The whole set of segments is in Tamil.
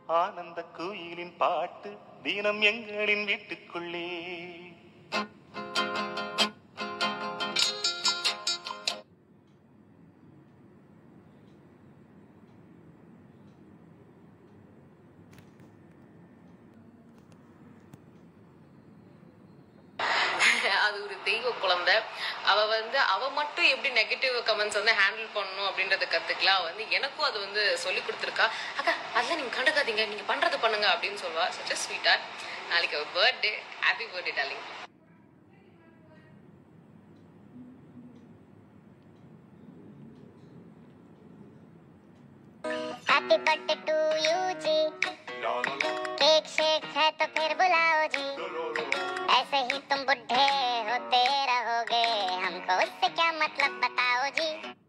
ஆனந்த குயிலின் பாட்டு தினம் எங்களின் வீட்டுக்குள்ளே அது ஒரு தெய்வ குழந்தை அவ வந்து அவ மட்டும் எப்படி நெகட்டிவ் கமெண்ட்ஸ் வந்து ஹேண்டில் பண்ணணும் அப்படின்றத கத்துக்கலாம் அவ வந்து எனக்கும் அது வந்து சொல்லி கொடுத்துருக்கா அக்கா அதெல்லாம் நீங்க கண்டுக்காதீங்க நீங்க பண்றது பண்ணுங்க அப்படின்னு சொல்லுவா சச் ஸ்வீட்டா நாளைக்கு அவ birthday happy birthday darling happy birthday to you जी केक शेक है तो फिर बुलाओ जी ऐसे ही तुम बुढ़े होते रहोगे हमको उससे क्या मतलब बताओ जी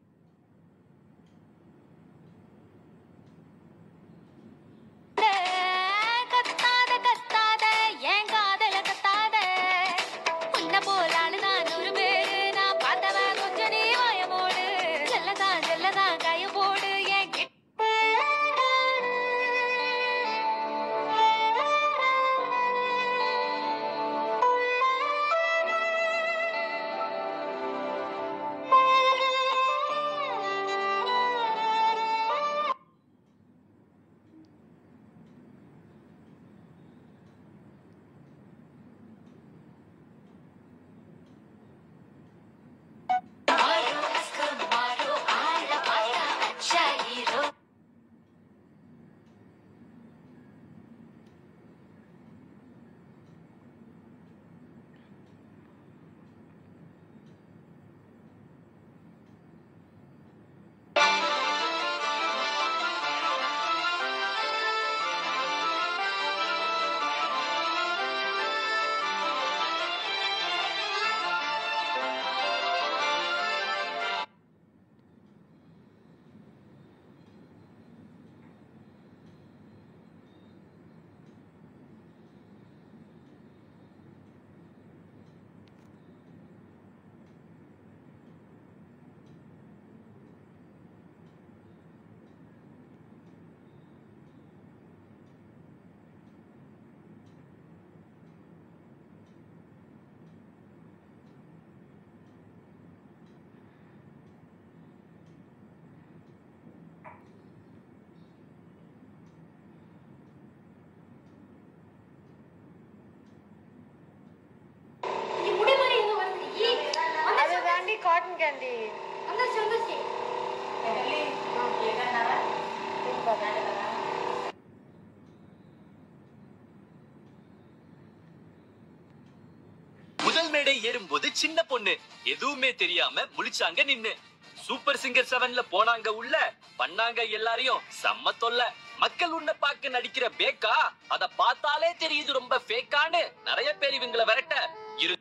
கத்தாத கத்தாத என் காதல கத்தாத உன்ன போலான்னு நான் நூறு பேரு நான் பார்த்தவன் கொஞ்சம் நீ வாய போடு செல்லதான் செல்லதான் கைய போடு என் கிட்ட அது தாண்டி காட்டன் கேண்டி வந்துச்சு வந்துச்சு முதல் மேடை ஏறும்போது சின்ன பொண்ணு எதுவுமே தெரியாம முழிச்சாங்க நின்னு சூப்பர் சிங்கர் செவன்ல போனாங்க உள்ள பண்ணாங்க எல்லாரையும் செம்ம தொல்ல மக்கள் உன்னை பார்க்க நடிக்கிற பேக்கா அத பார்த்தாலே தெரியுது ரொம்ப ஃபேக்கான்னு நிறைய பேர் இவங்கள விரட்ட இரு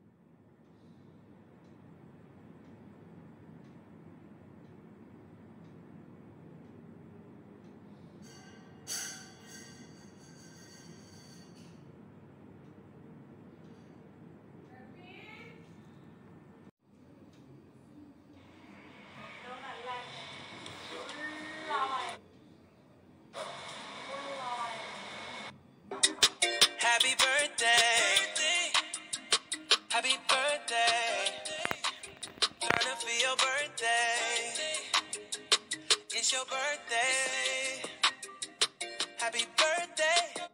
Happy birthday. Happy birthday. Turn up for your birthday. It's your birthday. Happy birthday.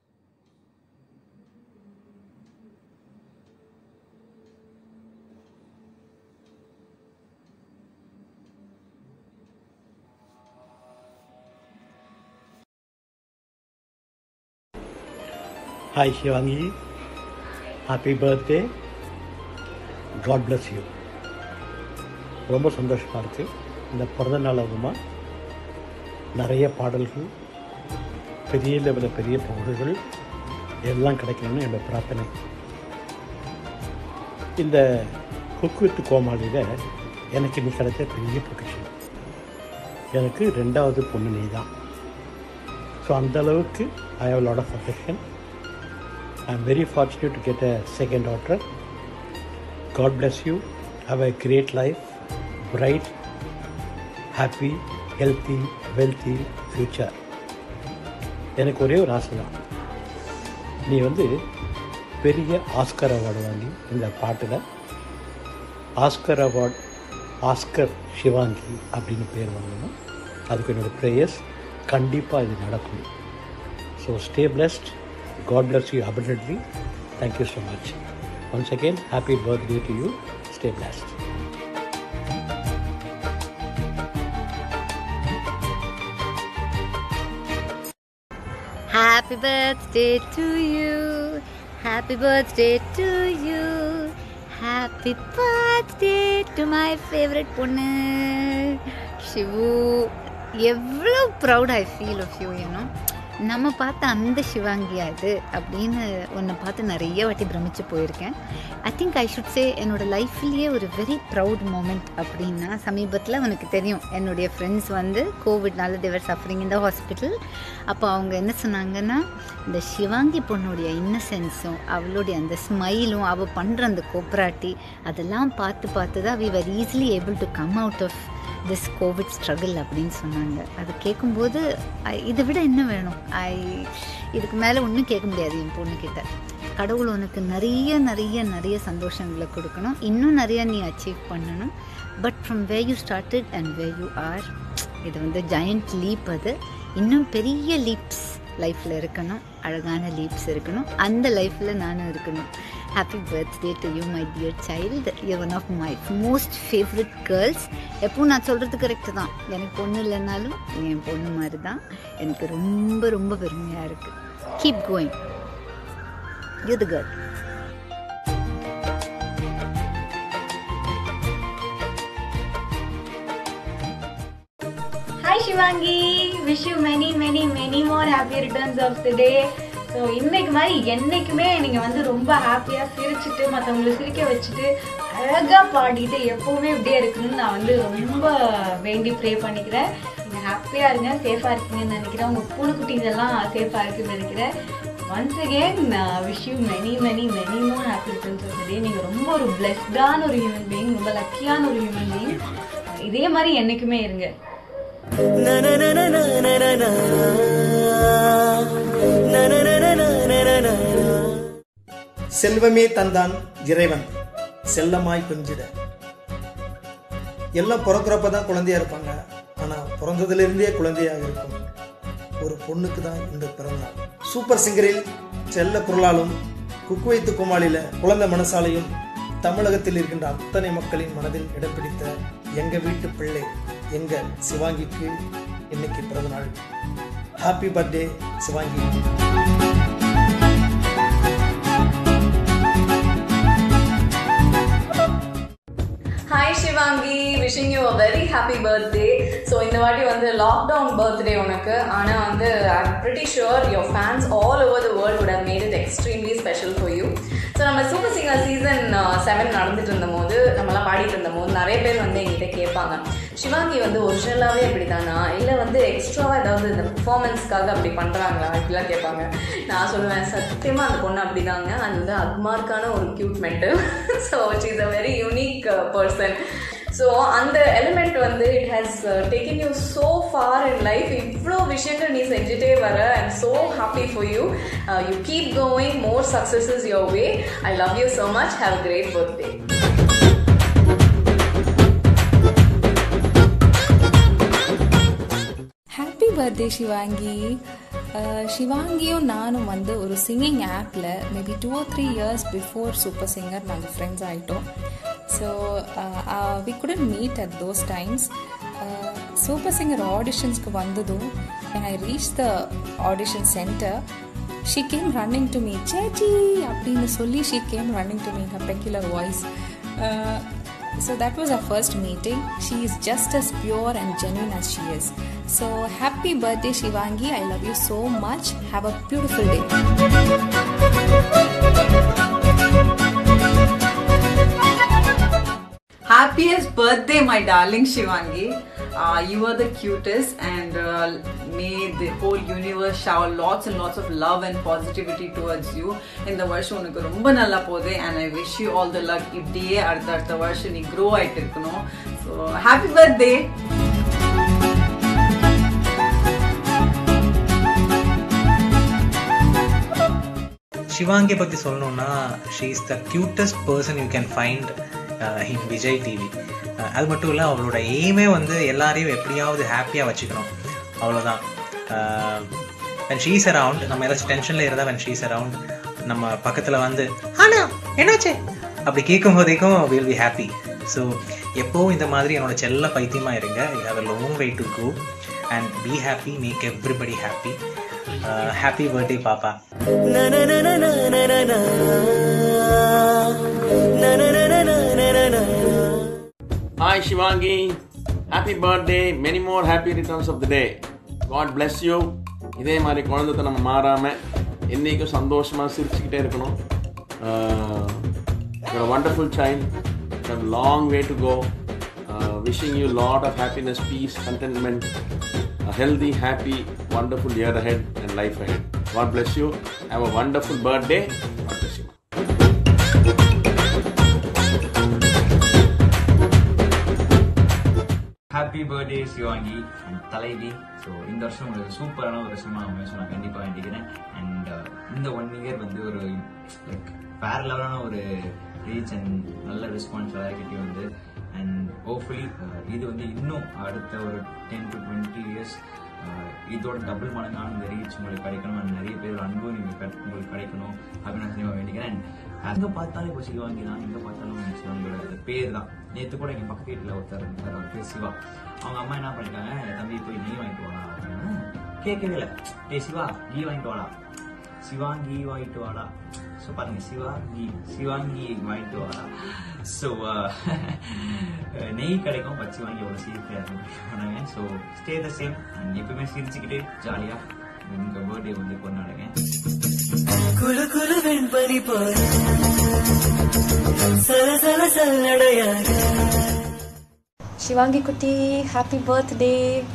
Hi Shivangi, happy birthday. God bless you. ரொம்ப சந்தோஷமாக இருக்குது இந்த பிறந்த நாள் அதுமா நிறைய பாடல்கள் பெரிய லெவலில் பெரிய புகழ்கள் எல்லாம் கிடைக்கணும்னு என்னோட பிரார்த்தனை இந்த குக் வித் கோமாளியில் எனக்கு நீ கிடைச்ச பெரிய பொக்கிஷம் எனக்கு ரெண்டாவது பொண்ணு நீ தான் ஸோ அந்த அளவுக்கு I have lot of affection I am very fortunate to get a second daughter God bless you have a great life bright happy healthy wealthy future எனக்கு ஒரே ஒரு ஆசை தான் நீ வந்து பெரிய ஆஸ்கர் அவார்டு வாங்கி இந்த பாட்டில் ஆஸ்கர் அவார்ட் ஆஸ்கர் சிவாங்கி அப்படின்னு பேர் வாங்கணும் அதுக்கு என்னோட ப்ரேயர்ஸ் கண்டிப்பாக இது நடக்கும் so stay blessed God bless you abundantly thank you so much once again happy birthday to you stay blessed Happy birthday to you. Happy birthday to you. Happy birthday to my favorite பொண்ணு சிவு எவ்வளோ proud I feel of you you know நம்ம பார்த்த அந்த சிவாங்கியா இது அப்படின்னு உன்னை பார்த்து நிறைய வாட்டி பிரமிச்சு போயிருக்கேன் I think I should say என்னோட லைஃப்லேயே ஒரு வெரி ப்ரவுட் மூமெண்ட் அப்படின்னா சமீபத்தில் உனக்கு தெரியும் என்னுடைய ஃப்ரெண்ட்ஸ் வந்து கோவிட்னால தேவர் சஃபரிங் இந்த ஹாஸ்பிட்டல் அப்போ அவங்க என்ன சொன்னாங்கன்னா இந்த சிவாங்கி பொண்ணுடைய இன்னசென்ஸும் அவளுடைய அந்த ஸ்மைலும் அவள் பண்ணுற அந்த கோப்ராட்டி அதெல்லாம் பார்த்து பார்த்து தான் we were easily able to come out of this Covid struggle அப்படின்னு சொன்னாங்க அது கேட்கும்போது I- இதை விட என்ன வேணும் ஐ இதுக்கு மேலே ஒன்றும் கேட்க முடியாது என் பொண்ணுக்கிட்ட கடவுள் உனக்கு நிறைய நிறைய நிறைய சந்தோஷங்களை கொடுக்கணும் இன்னும் நிறைய நீ அச்சீவ் பண்ணணும் but from way you started and way you are இது வந்து ஜெயண்ட் லீப் அது இன்னும் பெரிய லீப்ஸ் லைஃப்பில் இருக்கணும் அழகான லீப்ஸ் இருக்கணும் அந்த லைஃப்பில் நானும் இருக்கணும் happy birthday to you my dear child you one of my most favourite girls எப்பவும் நான் சொல்கிறது கரெக்டு தான் எனக்கு பொண்ணு இல்லைனாலும் நீ என் பொண்ணு மாதிரி தான் எனக்கு ரொம்ப ரொம்ப பெருமையாக இருக்குது keep going you the girl hi Shivangi wish you many many many more happy returns of the day so இன்னைக்கு மாதிரி என்னைக்குமே நீங்கள் வந்து ரொம்ப ஹாப்பியாக சிரிச்சிட்டு மற்றவங்களை சிரிக்க வச்சுட்டு அழகாக பாடிட்டு எப்போவுமே இப்படியே இருக்கணும்னு நான் வந்து ரொம்ப வேண்டி ப்ரே பண்ணிக்கிறேன் நீங்கள் ஹாப்பியாக இருங்க சேஃபாக இருக்கீங்கன்னு நினைக்கிறேன் உங்கள் பூனைக்குட்டிஸ் எல்லாம் சேஃபாக இருக்குன்னு நினைக்கிறேன் once again wish you many many many more happy returns of the day நீங்கள் ரொம்ப ஒரு பிளெஸ்டான ஒரு ஹியூமன் பீயிங் ரொம்ப லக்கியான ஒரு ஹியூமன் பீயிங் இதே மாதிரி என்றைக்குமே இருங்க செல்வமே தந்தான் இறைவன் செல்லமாய் கொஞ்சிட எல்லாம் பிறக்கிறப்ப தான் குழந்தையா இருப்பாங்க ஆனா பிறந்ததுல இருந்தே குழந்தையாக இருக்கும் ஒரு பொண்ணுக்கு தான் இந்த பிறந்தாள் சூப்பர் சிங்கரில் செல்ல குரலாலும் குக்கு வைத்து குமாலில குழந்தை மனசாலையும் தமிழகத்தில் இருக்கின்ற அத்தனை மக்களின் மனதில் இடம் பிடித்த எங்க வீட்டு பிள்ளை எங்க சிவாங்கிக்கு இன்னைக்கு பிறந்த நாள் happy birthday Shivangi hi Shivangi wishing you a very happy birthday so இந்த வாட்டி வந்து லாக்டவுன் பர்த்டே உனக்கு ஆனால் வந்து I pretty sure your fans all over the world would have made it extremely special for you so நம்ம சூப்பர் சிங்கர் சீசன் செவன் நடந்துட்டு இருந்தபோது நம்மலாம் பாடிட்டு இருந்தபோது நிறைய பேர் வந்து எங்கிட்ட கேட்பாங்க சிவாங்கி வந்து ஒரிஜினலாகவே அப்படி தானா இல்லை வந்து எக்ஸ்ட்ராவாக ஏதாவது இந்த பெர்ஃபார்மன்ஸ்க்காக அப்படி பண்ணுறாங்களா இப்படிலாம் கேட்பாங்க நான் சொல்லுவேன் சத்தியமாக அந்த பொண்ணு அப்படிதாங்க அது வந்து அக்மார்க்கான ஒரு cute mental so it is a very unique person so அந்த எலிமெண்ட் வந்து it has taken you so far in life இவ்வளோ விஷயங்கள் நீ செஞ்சுட்டே வர I'm so happy for you you keep going more successes your way I love you so much have great birthday happy birthday Shivangi ah, சிவாங்கியும் நானும் வந்து ஒரு சிங்கிங் ஆப்பில் maybe two or three years before super singer நாங்கள் ஃப்ரெண்ட்ஸ் ஆகிட்டோம் so we couldn't meet at those times super singer ஆடிஷன்ஸ்க்கு வந்ததும் when I reach the audition centre she came running to me சேச்சி அப்படின்னு சொல்லி she came running to me her peculiar voice So that was our first meeting. She is just as pure and genuine as she is. So happy birthday, Shivangi. I love you so much. Have a beautiful day. Happiest birthday, my darling Shivangi. Uh, you are the cutest, and uh, may the whole universe shower lots and lots of love and positivity towards you. இந்த வருஷம் உனக்கு ரொம்ப நல்லா போகுது and I wish you all the luck. இப்படியே அடுத்த அடுத்த வருஷம் நீ grow ஆயிட்டு இருக்கணும். So happy birthday. சிவாங்கியை பற்றி சொல்லணும்னா she is the cutest person you can find in Vijay TV அது மட்டும் இல்லை அவளோட எய்மே வந்து எல்லாரையும் எப்படியாவது ஹாப்பியாக வச்சுக்கணும் அவ்வளோதான் வென் ஷீஸ் அரவுண்ட் நம்ம ஏதாச்சும் டென்ஷனில் இருந்தால் வென் ஷீஸ் அரவுண்ட் நம்ம பக்கத்தில் வந்து ஆனா என்னாச்சு அப்படி கேட்கும் போதேக்கும் வில் பி ஹாப்பி ஸோ எப்போவும் இந்த மாதிரி என்னோட செல்ல பைத்தியமாக இருங்க you have a long way to go and be happy make everybody happy happy birthday பாப்பா Hi Shivangi, happy birthday, many more happy returns of the day. God bless you. இதே மாதிரி குழந்தைத்தனம் மாறாம என்னைக்கும் சந்தோஷமா சிரிச்சுக்கிட்டே இருக்கணும் wonderful child long way to go wishing you lot of happiness peace contentment healthy happy wonderful year ahead and life ahead God bless you have a wonderful birthday God bless you happy birthday Shivangi and தலைவி ஸோ இந்த வருஷம் ஒரு சூப்பரான ஒரு வருஷமா அமையும் நான் கண்டிப்பாக வேண்டிக்கிறேன் அண்ட் இந்த ஒன் இயர் வந்து ஒரு லைக் வேற லெவலான ஒரு ரீச் அண்ட் நல்ல ரெஸ்பான்ஸ் எல்லாருக்கிட்டையும் வந்து அண்ட் ஹோப்ஃபுல்லி இது வந்து இன்னும் அடுத்த ஒரு டென் டு டுவெண்ட்டி இயர்ஸ் இதோட டபுள் மடங்கான இந்த ரீச் உங்களுக்கு கிடைக்கணும் and நிறைய பேர் அன்பு நீங்கள் கிடை- உங்களுக்கு கிடைக்கணும் அப்படின்னு நான் சினிமா வேண்டிக்கிறேன் அண்ட் எங்கே பார்த்தாலும் இப்போ சிவாங்கி தான் எங்கே பார்த்தாலும் சிவாங்கியோட அந்த பேர் தான் நேற்று கூட எங்கள் பக்கத்து வீட்டில் ஒருத்தர் இருந்தார் அவர் பேர் சிவா அவங்க அம்மா என்ன பண்ணிட்டாங்க தம்பி போய் நீ வாங்கிட்டு வாடா அப்படின்னு கேட்கவே இல்லை டே சிவா கீ வாங்கிட்டு வாடா சிவாங்கி வாங்கிட்டு வாடா ஸோ பாருங்க சிவாங்கி சிவாங்கி வாங்கிட்டு வாடா ஸோ நெய் கிடைக்கும் பச்சை வாங்கி எவ்வளோ சீக்கிரம் பண்ணாங்க so stay the same and எப்பவுமே சிரிச்சுக்கிட்டு ஜாலியாக உங்கள் பர்த்டே வந்து கொண்டாடுங்க குழு குழு வெண்பனி போல சல சல சல்லடையாக சிவாங்கி குட்டி ஹாப்பி பர்த்டே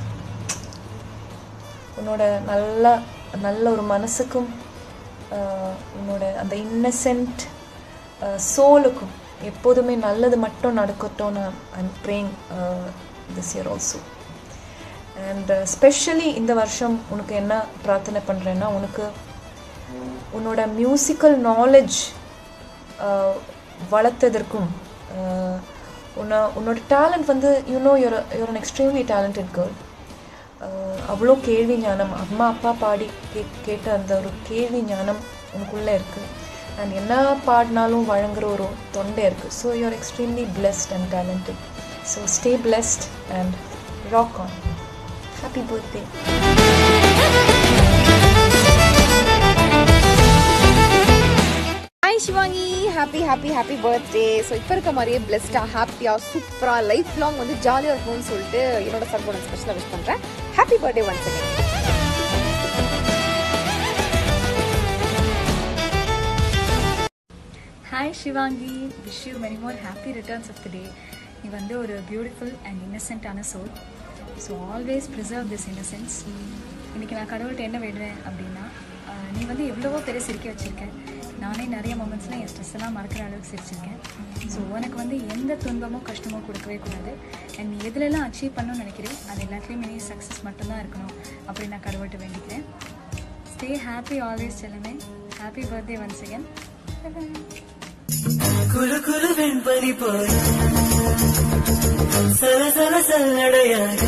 உன்னோட நல்ல நல்ல ஒரு மனசுக்கும் ஆஹ், உன்னோட அந்த இன்னசென்ட் சோலுக்கும் எப்போதுமே நல்லது மட்டும் நடக்கட்டும் நான் I'm praying this year also and specially இந்த வருஷம் உனக்கு என்ன பிரார்த்தனை பண்ணுறேன்னா உனக்கு உன்னோட மியூசிக்கல் நாலேஜ் வளர்த்ததற்கும் ஆஹ், உன்னை உன்னோட டேலண்ட் வந்து you know your your an extremely talented girl அவ்வளோ கேள்வி ஞானம் அம்மா அப்பா பாடி கே கேட்ட அந்த ஒரு கேள்வி ஞானம் உனக்குள்ளே இருக்குது அண்ட் என்ன பாடினாலும் வழங்குற ஒரு தொண்டை இருக்குது so you are extremely blessed and talented so stay blessed and rock on happy birthday hi Shivangi happy happy happy birthday so இப்போ இருக்க மாதிரியே பிளெஸ்டாக ஹாப்பியாக சூப்பராக லைஃப் லாங் வந்து ஜாலியாக இருக்கணும்னு சொல்லிட்டு என்னோட சர்போட ஸ்பெஷலாக விஷ் பண்ணுறேன் happy birthday once again hi Shivangi wish you many more happy returns of the day நீ வந்து ஒரு பியூட்டிஃபுல் அண்ட் இன்னசென்ட்டான soul so always preserve this innocence இன்றைக்கி நான் கடவுள்கிட்ட என்ன வேண்டுவேன் அப்படின்னா ஆஹ், நீ வந்து எவ்வளவோ பேரை சிரிக்க வச்சுருக்கேன் நானே நிறைய மூமெண்ட்ஸில் என் ஸ்ட்ரெஸ் எல்லாம் மறக்கிற அளவுக்கு சிரிச்சிருக்கேன் ஸோ உனக்கு வந்து எந்த துன்பமோ கஷ்டமோ கொடுக்கவே கூடாது அண்ட் நீ எதுலெல்லாம் அச்சீவ் பண்ணணும்னு நினைக்கிறேன் அது எல்லாத்துலேயுமே நீ சக்ஸஸ் மட்டும்தான் இருக்கணும் அப்படின்னு நான் கடவுள்கிட்ட வேண்டிக்கிறேன் ஸ்டே ஹாப்பி ஆல்வேஸ் செல்லமே ஹாப்பி பர்த்டே ஒன்ஸ் அகேன் குழு குழு வெண்பனி போல சல சல சல்லடையாக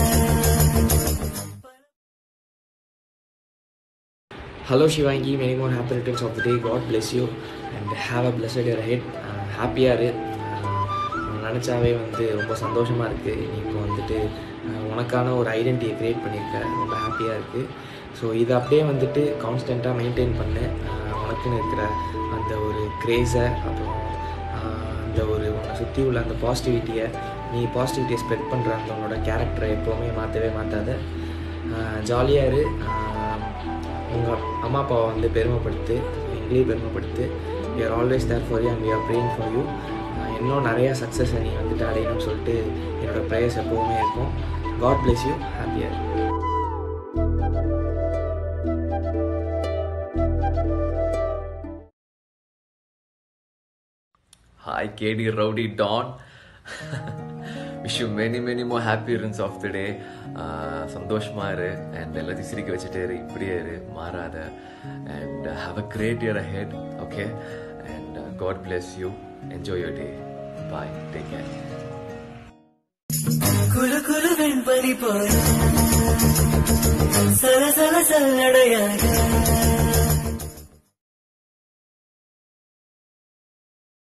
Hello Shivangi, many more happy returns of the day. God bless you and have a blessed year ahead. ஹாப்பியாக இரு அஹ் நினச்சாவே வந்து ரொம்ப சந்தோஷமாக இருக்குது நீ இப்போ வந்துட்டு அஹ் உனக்கான ஒரு ஐடென்டிட்டியை க்ரியேட் பண்ணியிருக்க ரொம்ப ஹாப்பியாக இருக்குது ஸோ இதை அப்படியே வந்துட்டு கான்ஸ்டண்ட்டாக மெயின்டைன் பண்ணு அஹ் உனக்குன்னு இருக்கிற அந்த ஒரு க்ரேஸை அப்புறம் அஹ் அந்த ஒரு உன்னை சுற்றி உள்ள அந்த பாசிட்டிவிட்டியை நீ பாசிட்டிவிட்டியை ஸ்ப்ரெட் பண்ணுற அந்த உன்னோட கேரக்டரை எப்போவுமே மாற்றவே மாற்றாத ஜாலியாக இரு உங்கள் அம்மா அப்பாவை வந்து பெருமைப்படுத்து எங்களையும் பெருமைப்படுத்து we are always there for you and we are praying for you ah இன்னும் நிறைய சக்ஸஸை நீ வந்துட்டு அடையணும்னு சொல்லிட்டு என்னோட ப்ரேயர்ஸ் எப்போவுமே இருக்கும் God bless you happier hi கேடி rowdy don wish you many many more happy returns of the day சந்தோஷமா இரு அண்ட் எல்லாத்தையும் சிரிக்க வச்சுட்டே இரு இப்படியே இரு மாறாத and have a great year ahead okay and God bless you enjoy your day bye take care குழு குழு வெண்பனி போல சல சல சல்லடையாக